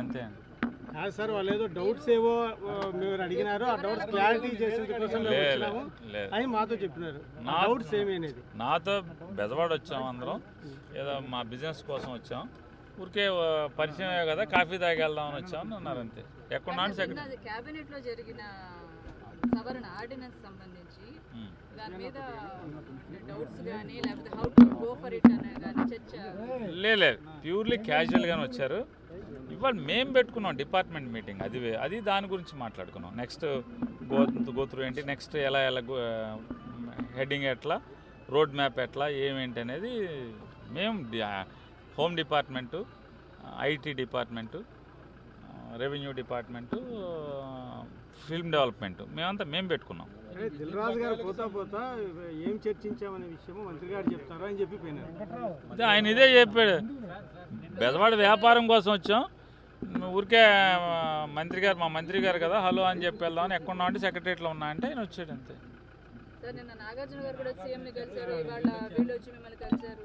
అంతే కాదు సార్ వాళ్ళు ఏదో డౌట్స్ ఏవో ఆ, మీరు అడిగినారు ఆ డౌట్స్ క్లారిటీ చేసేందుకు కోసం మేము లేదు వచ్చినాము లేదు అని మాతో చెప్పినారు నా- డౌట్స్ ఏమి అనేది నాతో బెజవాడ వచ్చాం అందరం ఏదో మా బిజినెస్ కోసం వచ్చాం ఊరికే ఆ, పరిచయమే కదా కాఫీ తాగి వెళ్దామని వచ్చామని అన్నారు అంతే ఎక్కడున్నా సెక్రటరీ కేబినెట్ లో జరిగిన సవరణ ఆర్డినెన్స్ సంబంధించి దాని మీద డౌట్స్ కానీ లేకపోతే how to go for it అనే కానీ చర్చ లేదు ప్యూర్లీ క్యాజువల్గానే వచ్చారు ఇవాళ మేము పెట్టుకున్నాం డిపార్ట్మెంట్ మీటింగ్ అది వే- అది దాని గురించి మాట్లాడుకున్నాం నెక్స్ట్ గో గోత్రు ఏంటి నెక్స్ట్ ఎలా ఎలా హెడ్డింగ్ ఎట్లా రోడ్ మ్యాప్ ఎట్లా ఏమేంటి అనేది మేము డి- home department IT department revenue department film development మేమంతా మేము పెట్టుకున్నాం అదే దిల్ రాజు గారు పోతా పోతా ఏం చర్చించామనే విషయము మంత్రి గారు చెప్తారా అని చెప్పి పోయినారు అదే ఆయన ఇదే చెప్పాడు బెదవాడ వ్యాపారం కోసం వచ్చాం ఊరికే ఆ, మంత్రి గారు మా మంత్రి గారు కదా హలో అని చెప్పి వెళ్దామని ఎక్కడున్నా అంటే సెక్రటరీలో ఉన్నా అంటే ఆయన వచ్చాడు అంతే సార్ నిన్న నాగార్జున గారు కూడా సీఎం ని కలిశారు ఇవాళ వీళ్ళు వచ్చి మిమ్మల్ని కలిశారు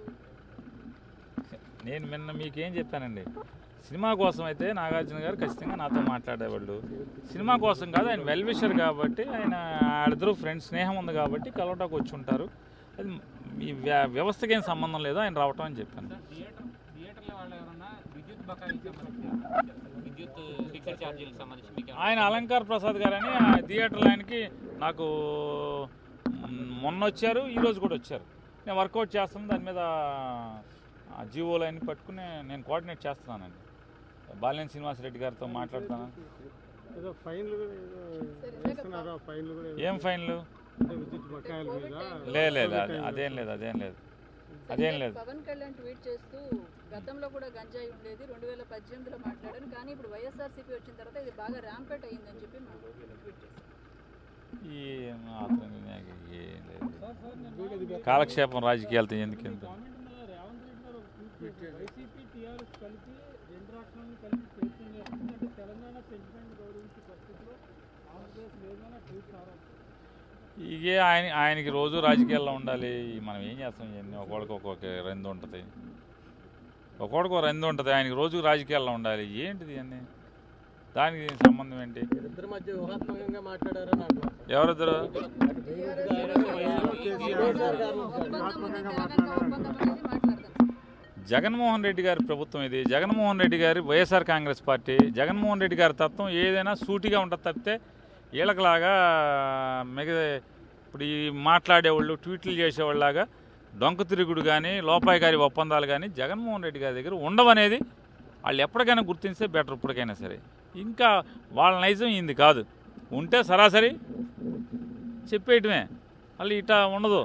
నేను నిన్న మీకేం చెప్పానండి సినిమా కోసం అయితే నాగార్జున గారు ఖచ్చితంగా నాతో మాట్లాడేవాళ్ళు సినిమా కోసం కాదు ఆయన వెల్ విషర్ కాబట్టి ఆయన వాళ్ళిద్దరూ ఫ్రెండ్స్ స్నేహం ఉంది కాబట్టి కలవటానికి వచ్చి ఉంటారు అది మీ వ్య- వ్యవస్థకి ఏం సంబంధం లేదు ఆయన రావటం అని చెప్పాను థియేటర్ థియేటర్ల వాళ్ళు ఎవరన్నా విద్యుత్ బకాయిలకి సంబంధించి విద్యుత్ ఫిక్సెడ్ ఛార్జీలకు సంబంధించి మీకు ఏమైనా ఆయన అలంకార్ ప్రసాద్ గారని ఆ థియేటర్ లైన్కి నాకు మ్, మొన్న వచ్చారు ఈరోజు కూడా వచ్చారు నేను వర్కౌట్ చేస్తాను దాని మీద ఆ జీవో లైన్ పట్టుకుని నేను కోఆర్డినేట్ చేస్తున్నానండి బాలినేని శ్రీనివాసరెడ్డి గారితో మాట్లాడతాను ఏదో ఫైన్లు కూడా ఏదో వేస్తున్నారు ఆ ఫైన్లు కూడా ఏదో ఏం ఫైన్లు అంటే విద్యుత్ బకాయిల మీద లే లేదు అది- అదేం లేదు అదేం లేదు అదేం లేదు పవన్ కళ్యాణ్ ట్వీట్ చేస్తూ గతంలో కూడా గంజాయి ఉండేది రెండు వేల పద్దెనిమిదిలో మాట్లాడాను కానీ ఇప్పుడు వైఎస్ఆర్సీపీ వచ్చిన తర్వాత ఇది బాగా ర్యాంపెట్ అయ్యిందని చెప్పి మనం ట్వీట్ చేశాం ఈ అతను నాకు ఏం లేదు కాలక్షేపం రాజకీయాలతో ఎందుకు ఎంత వైసీపీ టీఆర్ఎస్ కలిపి రెండు రాష్ట్రాలను కలిపి ప్రయత్నం చేస్తుంది అంటే తెలంగాణ సెంటిమెంట్ గౌరవించే పరిస్థితిలో ఆంధ్రప్రదేశ్ లేదని ట్వీట్ ఇగే ఆయన ఆయనకి రోజు రాజకీయాల్లో ఉండాలి మనం ఏం చేస్తాం ఇవన్నీ ఒకడికి ఒక్కొక్క రెండు ఉంటుంది ఒకడికి ఒక రెండు ఉంటుంది ఆయనకి రోజు రాజకీయాల్లో ఉండాలి ఏంటిది అన్నీ దానికి సంబంధం ఏంటి ఇద్దరి మధ్య వ్యూహాత్మకంగా మాట్లాడారని అంటున్నారు ఎవరిద్దరు ఒప్పందం ఉంది తెలంగాణ ఒప్పందం అనేది మాట్లాడదాం జగన్మోహన్ రెడ్డి గారి ప్రభుత్వం ఇది జగన్మోహన్ రెడ్డి గారి వైఎస్ఆర్ కాంగ్రెస్ పార్టీ జగన్మోహన్ రెడ్డి గారి తత్వం ఏదైనా సూటిగా ఉంటుంది తప్పితే వీళ్ళకిలాగా మిగతా ఇప్పుడు ఈ మాట్లాడేవాళ్ళు ట్వీట్లు చేసేవాళ్ళలాగా డొంక తిరుగుడు కానీ లోపాయి గారి ఒప్పందాలు కానీ జగన్మోహన్ రెడ్డి గారి దగ్గర ఉండవనేది వాళ్ళు ఎప్పటికైనా గుర్తింస్తే బెటర్ ఇప్పటికైనా సరే ఇంకా వాళ్ళ నైజం ఇంది కాదు ఉంటే సరాసరి చెప్పేయటమే వాళ్ళు ఇట్లా ఉండదు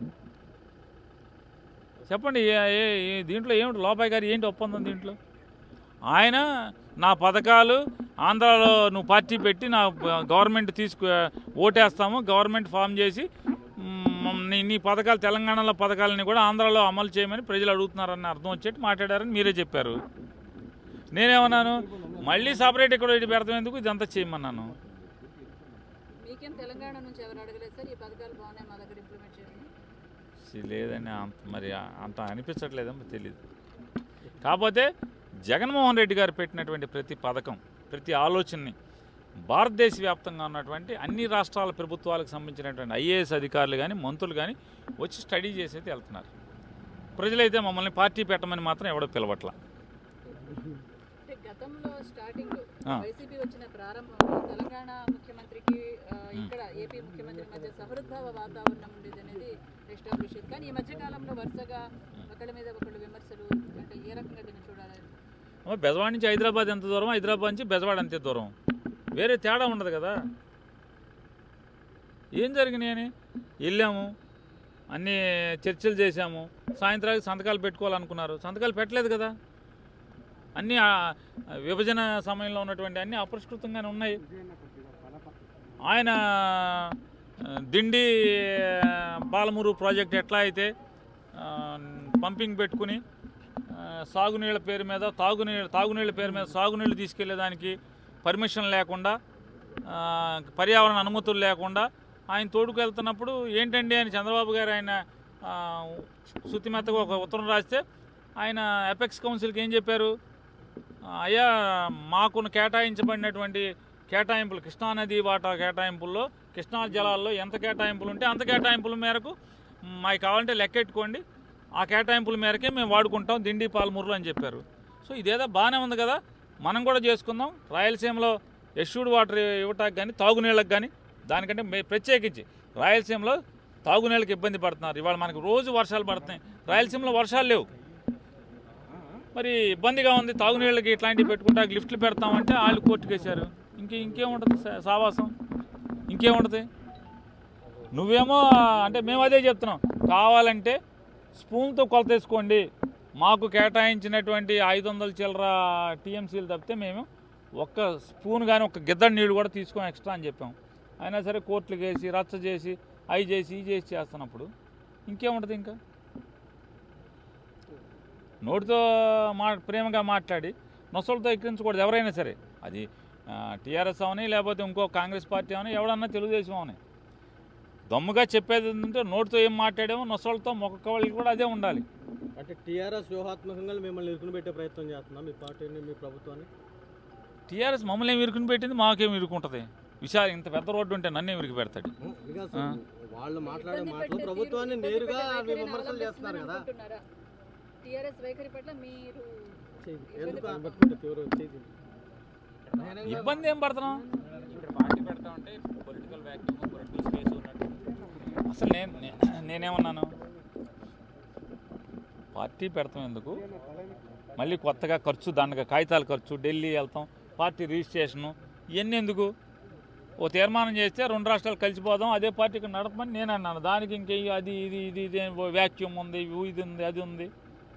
చెప్పండి ఏ- ఏ- ఏ- దీంట్లో ఏమిటి లోపాయి గారు ఏంటి ఒప్పందం దీంట్లో ఆయన నా పథకాలు ఆంధ్రాలో నువ్వు పార్టీ పెట్టి నా గవర్నమెంట్ తీసుకు ఓటేస్తాము గవర్నమెంట్ ఫామ్ చేసి మ్, నీ నీ పథకాలు తెలంగాణలో పథకాలని కూడా ఆంధ్రాలో అమలు చేయమని ప్రజలు అడుగుతున్నారని అర్థం వచ్చేట్టు మాట్లాడారని మీరే చెప్పారు నేనేమన్నాను మళ్ళీ సపరేట్ ఇక్కడ ఇటు పెడతాం ఎందుకు ఇదంతా చేయమన్నాను మీకేం తెలంగాణ నుంచి ఎవరు అడగలేదు సార్ ఈ పథకాలు బాగున్నాయి మా దగ్గర ఇంప్లిమెంట్ చేయండి సి- లేదని అంత మరి అంత అనిపించట్లేదేమో తెలియదు కాకపోతే జగన్మోహన్ రెడ్డి గారు పెట్టినటువంటి ప్రతి పథకం ప్రతి ఆలోచనని భారతదేశ వ్యాప్తంగా ఉన్నటువంటి అన్ని రాష్ట్రాల ప్రభుత్వాలకు సంబంధించినటువంటి ఐఏఎస్ అధికారులు కానీ మంత్రులు కానీ వచ్చి స్టడీ చేసి అయితే వెళ్తున్నారు ప్రజలైతే మమ్మల్ని పార్టీ పెట్టమని మాత్రం ఎవడో పిలవట్ల అంటే గతంలో స్టార్టింగ్ ఆ. వైసీపీ వచ్చిన ప్రారంభంలో తెలంగాణ ముఖ్యమంత్రికి ఆ, ఇక్కడ ఏపీ ముఖ్యమంత్రి మధ్య సహృద్భావ వాతావరణం ఉండేది అనేది ఎస్టాబ్లిష్ అయింది కానీ ఈ మధ్య కాలంలో వరుసగా ఒకళ్ళ మీద ఒకళ్ళు విమర్శలు అంటే ఏ రకంగా దీన్ని చూడాలి అమ్మ, బెజవాడ నుంచి హైదరాబాద్ ఎంత దూరం హైదరాబాద్ నుంచి బెజవాడ అంతే దూరం వేరే తేడా ఉండదు కదా ఏం జరిగినాయని వెళ్ళాము అన్నీ చర్చలు చేశాము సాయంత్రానికి సంతకాలు పెట్టుకోవాలనుకున్నారు సంతకాలు పెట్టలేదు కదా అన్నీ ఆ, విభజన సమయంలో ఉన్నటువంటి అన్నీ అపరిష్కృతంగానే ఉన్నాయి ఆయన ఆ, దిండి ఆ, పాలమూరు ప్రాజెక్ట్ ఎట్లా అయితే ఆ, పంపింగ్ పెట్టుకుని ఆ, సాగునీళ్ళ పేరు మీద తాగునీళ్ళ తాగునీళ్ళ పేరు మీద సాగునీళ్ళు తీసుకెళ్లేదానికి పర్మిషన్ లేకుండా ఆ, పర్యావరణ అనుమతులు లేకుండా ఆయన తోడుకు వెళ్తున్నప్పుడు ఏంటండి అని చంద్రబాబు గారు ఆయన ఆ, శుతిమెత్తగా ఒక ఉత్తరం రాస్తే ఆయన ఎపెక్స్ కౌన్సిల్కి ఏం చెప్పారు అయ్యా మాకున్న కేటాయించబడినటువంటి కేటాయింపులు కృష్ణానది వాటా కేటాయింపుల్లో కృష్ణా జలాల్లో ఎంత కేటాయింపులు ఉంటే అంత కేటాయింపుల మేరకు మాకు కావాలంటే లెక్కెట్టుకోండి ఆ కేటాయింపుల మేరకే మేము వాడుకుంటాం దిండి పాలమూరులో అని చెప్పారు సో ఇదేదో బాగానే ఉంది కదా మనం కూడా చేసుకుందాం రాయలసీమలో ఎష్యూడ్ వాటర్ ఇవ్వటానికి కానీ తాగునీళ్ళకి కానీ దానికంటే మే- ప్రత్యేకించి రాయలసీమలో తాగునీళ్ళకి ఇబ్బంది పడుతున్నారు ఇవాళ మనకు రోజు వర్షాలు పడుతున్నాయి రాయలసీమలో వర్షాలు లేవు మరి ఇబ్బందిగా ఉంది తాగునీళ్ళకి ఇట్లాంటివి పెట్టుకుంటా లిఫ్ట్లు పెడతామంటే వాళ్ళు కోర్టుకేశారు ఇంకే ఇంకేముంటుంది సా- సావాసం ఇంకేముంటుంది నువ్వేమో అంటే మేము అదే చెప్తున్నాం కావాలంటే స్పూన్తో కొలత వేసుకోండి మాకు కేటాయించినటువంటి ఐదు వందల చిల్లర టీఎంసీలు తప్పితే మేము ఒక్క స్పూన్ కానీ ఒక గిద్దడి నీళ్ళు కూడా తీసుకోం ఎక్స్ట్రా అని చెప్పాం అయినా సరే కోర్టులకు వేసి రచ్చ చేసి అవి చేసి ఇవి చేసి చేస్తున్నప్పుడు ఇంకేముంటుంది ఇంకా నోటితో మా ప్రేమగా మాట్లాడి నొసలతో ఎక్కించకూడదు ఎవరైనా సరే అది టీఆర్ఎస్ అవని లేకపోతే ఇంకో కాంగ్రెస్ పార్టీ అవని ఎవడన్నా తెలుగుదేశం అవని దమ్ముగా చెప్పేది ఏంటంటే నోటితో ఏం మాట్లాడామో నొసలతో మొక్కవాళ్ళకి కూడా అదే ఉండాలి అంటే టీఆర్ఎస్ వ్యూహాత్మకంగా మిమ్మల్ని ఇరుకుని పెట్టే ప్రయత్నం చేస్తున్నా మీ పార్టీని మీ ప్రభుత్వాన్ని టీఆర్ఎస్ మమ్మల్ని ఏమి ఇరుకుని పెట్టింది మాకేం ఇరుకుంటుంది విశాల ఇంత పెద్ద రోడ్డు ఉంటే నన్ను ఇరికి పెడతాడు ఇంకా సార్, వాళ్ళు మాట్లాడే మాటలు ప్రభుత్వాన్ని నేరుగా మీ విమర్శలు చేస్తున్నారు కదా టిఆర్ఎస్ వైఖరి పట్ల మీరు ఎందుకు పట్టుకుంటే తీవ్ర చేసి ఇబ్బంది ఏం పడుతున్నాం ఇక్కడ పార్టీ పెడతా ఉంటే పొలిటికల్ వ్యాక్యూమ్ పొలిటికల్ స్పేస్ ఉన్నట్టు అసలు నేను నే- నేనేమన్నాను పార్టీ పెడతాం ఎందుకు మళ్ళీ కొత్తగా ఖర్చు దండగా కాగితాల ఖర్చు ఢిల్లీ వెళ్తాం పార్టీ రిజిస్ట్రేషను ఇవన్నీ ఎందుకు ఓ తీర్మానం చేస్తే రెండు రాష్ట్రాలు కలిసిపోదాం అదే పార్టీకి నడపమని నేను అన్నాను దానికి ఇంకే అది ఇది ఇది ఇది వ్యాక్యూమ్ ఉంది ఇది ఉంది అది ఉంది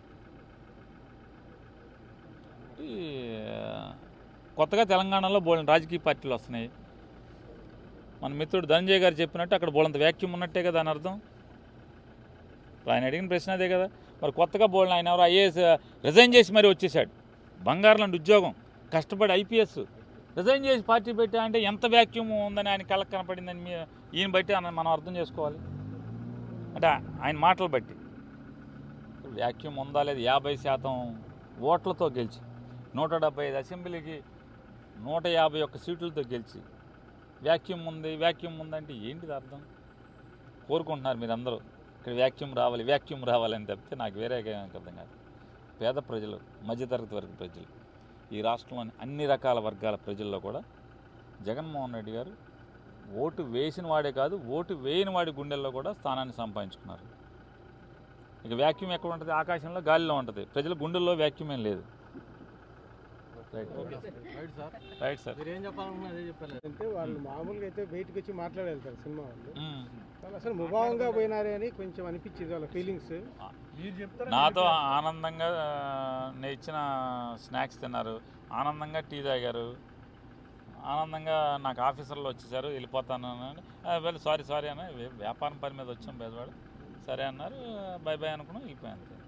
ఈ, కొత్తగా తెలంగాణలో బోలిన రాజకీయ పార్టీలు వస్తున్నాయి మన మిత్రుడు ధనంజయ్ గారు చెప్పినట్టు అక్కడ బోలంత వ్యాక్యూమ్ ఉన్నట్టే కదా అని అర్థం ఇప్పుడు ఆయన అడిగిన ప్రశ్న అదే కదా మరి కొత్తగా బోల్న ఆయన ఎవరు ఐఏఎస్ రిజైన్ చేసి మరి వచ్చేసాడు బంగారు లాంటి ఉద్యోగం కష్టపడి ఐపీఎస్ రిజైన్ చేసి పార్టీ పెట్టా అంటే ఎంత వ్యాక్యూమ్ ఉందని ఆయన కళ్ళకి కనపడిందని మీ ఈయన బట్టి అన్న- మనం అర్థం చేసుకోవాలి అంటే ఆయన మాటలు బట్టి వ్యాక్యూమ్ ఉందా లేదు యాభై శాతం ఓట్లతో గెలిచి నూట డెబ్బై ఐదు అసెంబ్లీకి నూట యాభై ఒక్క సీట్లతో గెలిచి వ్యాక్యూమ్ ఉంది వ్యాక్యూమ్ ఉందంటే ఏంటిది అర్థం కోరుకుంటున్నారు మీరందరూ ఇక్కడ వ్యాక్యూమ్ రావాలి వ్యాక్యూమ్ రావాలని తప్పితే నాకు వేరే ఏం అర్థం కాదు పేద ప్రజలు మధ్యతరగతి వర్గ ప్రజలు ఈ రాష్ట్రంలోని అన్ని రకాల వర్గాల ప్రజల్లో కూడా జగన్మోహన్ రెడ్డి గారు ఓటు వేసిన వాడే కాదు ఓటు వేయని వాడి గుండెల్లో కూడా స్థానాన్ని సంపాదించుకున్నారు ఇక వ్యాక్యూమ్ ఎక్కడ ఉంటుంది ఆకాశంలో గాలిలో ఉంటుంది ప్రజల గుండెల్లో వ్యాక్యూమ్ ఏం లేదు right right sir right sir మీరు ఏం చెప్పాలనుకున్నా అదే చెప్పారు అంటే వాళ్ళు మామూలుగా అయితే బయటకు వచ్చి మాట్లాడేళ్తారు సినిమా వాళ్ళు మ్మ్. వాళ్ళు అసలు ముభావంగా పోయినారే అని కొంచెం అనిపించింది వాళ్ళ ఫీలింగ్స్ మీరు చెప్తారా నాతో ఆనందంగా ఆ, నేను ఇచ్చిన స్నాక్స్ తిన్నారు ఆనందంగా టీ తాగారు ఆనందంగా నాకు ఆఫీసర్లు వచ్చేసారు వెళ్ళిపోతాను అని వెళ్ళి సారీ సారీ అన్న వే- వ్యాపారం పని మీద వచ్చాం బేదవాడు సరే అన్నారు బై బై అనుకున్నాం వెళ్ళిపోయాను అంతే.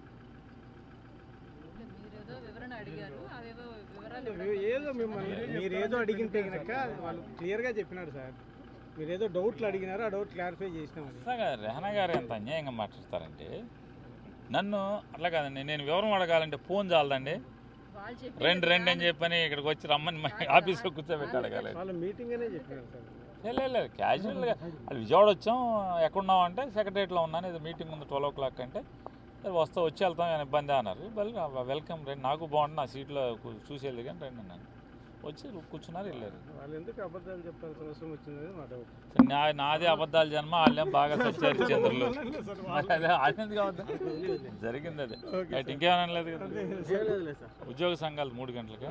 మీరేదో వివరణ అడిగారు అవేవో వివరాలు ఏదో మిమ్మల్ని మీరు ఏదో అడిగింటే కనుక వాళ్ళు క్లియర్గా చెప్పినారు సార్ మీరు ఏదో డౌట్లు అడిగినారు ఆ డౌట్ క్లారిఫై చేసినాం అది అట్లాగా రెహనా గారు ఎంత అన్యాయంగా మాట్లాడతారంటే నన్ను అట్లా కాదండి నేను వివరం అడగాలంటే ఫోన్ చాలదండి వాళ్ళు చెప్పి రెండు రెండు అని చెప్పని ఇక్కడికి వచ్చి రమ్మని మా ఆఫీస్లో కూర్చోబెట్టి అడగాలి వాళ్ళ మీటింగ్ అనే చెప్పినారు సార్ లేదు, లేదు లేదు క్యాజువల్గా వాళ్ళు విజయవాడ వచ్చాం ఎక్కడున్నాం అంటే సెక్రటరియట్లో ఉన్నాను ఇది మీటింగ్ ఉంది ట్వెల్వ్ ఓ క్లాక్ అంటే సరే వస్తా వచ్చి వెళ్తాం ఏమైనా ఇబ్బంది అన్నారు వెల్ వెల్కమ్ రండి నాకు బాగుంది నా సీట్లో కూ- చూసేది కానీ రండి అన్నాను వచ్చి కూర్చున్నారు వెళ్ళారు వాళ్ళు ఎందుకు అబద్ధాలు చెప్పాల్సిన అవసరం వచ్చింది మా డౌట్ నా నాదే అబద్ధాల జన్మ వాళ్ళేం బాగా సచ్చారు చంద్రులు అదే వాళ్ళెందుకు అబద్ధం జరిగింది అది రైట్ ఇంకేమైనా లేదు కదా లేదు సార్ ఉద్యోగ సంఘాలు మూడు గంటలకి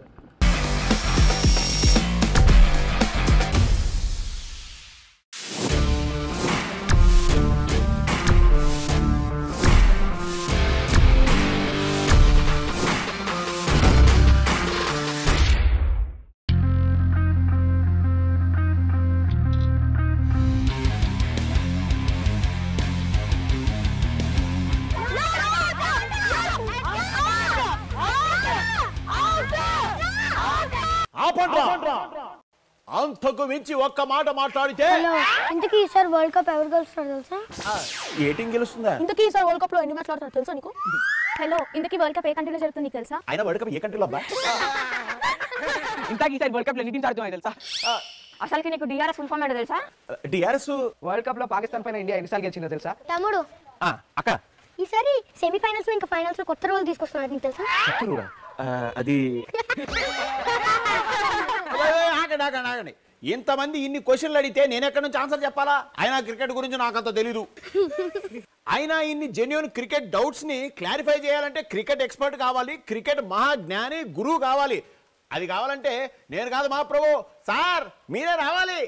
ఆపండ్రా అంతకు మించి ఒక్క మాట మాట్లాడితే హలో ఇంతకీ ఈసారి వరల్డ్ కప్ ఎవరు గెలుస్తారు తెలుసా ఏటింగ్ గెలుస్తుందా ఇంతకీ ఈసారి వరల్డ్ కప్ లో ఎన్ని మ్యాచ్లు ఆడతారు తెలుసా నీకు హలో ఇంతకీ వరల్డ్ కప్ ఏ కంట్రీలో జరుగుతుంది నీకు తెలుసా ఆయన వరల్డ్ కప్ ఏ కంట్రీలో అబ్బా ఇంతకీ ఈసారి వరల్డ్ కప్ లో ఎన్ని టీమ్స్ ఆడుతున్నాయి తెలుసా అసలుకి నీకు డిఆర్ఎస్ ఫుల్ ఫామ్ ఏంటో తెలుసా డిఆర్ఎస్ వరల్డ్ కప్ లో పాకిస్తాన్ పైన ఇండియా ఎన్నిసార్లు గెలిచిందో తెలుసా తమ్ముడు అక్క ఈసారి సెమీఫైనల్స్ లో ఇంకా ఫైనల్స్ లో కొత్త రోల్ తీసుకొస్తున్నారు నీకు తెలుసా చెప్తున్నా. ఆ, అది ఆగండి ఆగండి ఆగండి ఇంతమంది ఇన్ని క్వశ్చన్లు అడిగితే నేను ఎక్కడి నుంచి ఆన్సర్ చెప్పాలా అయినా క్రికెట్ గురించి నాకంత తెలీదు అయినా ఇన్ని జెన్యున్ క్రికెట్ డౌట్స్ ని క్లారిఫై చేయాలంటే క్రికెట్ ఎక్స్పర్ట్ కావాలి క్రికెట్ మహాజ్ఞాని గురువు కావాలి అది కావాలంటే నేను కాదు మా ప్రభు సార్ మీరే రావాలి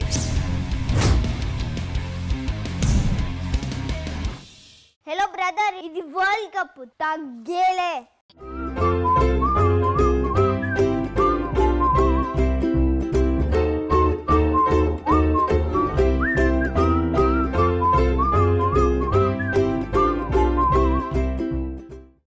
హలో బ్రదర్ ఇది వరల్డ్ కప్ తగ్గేలే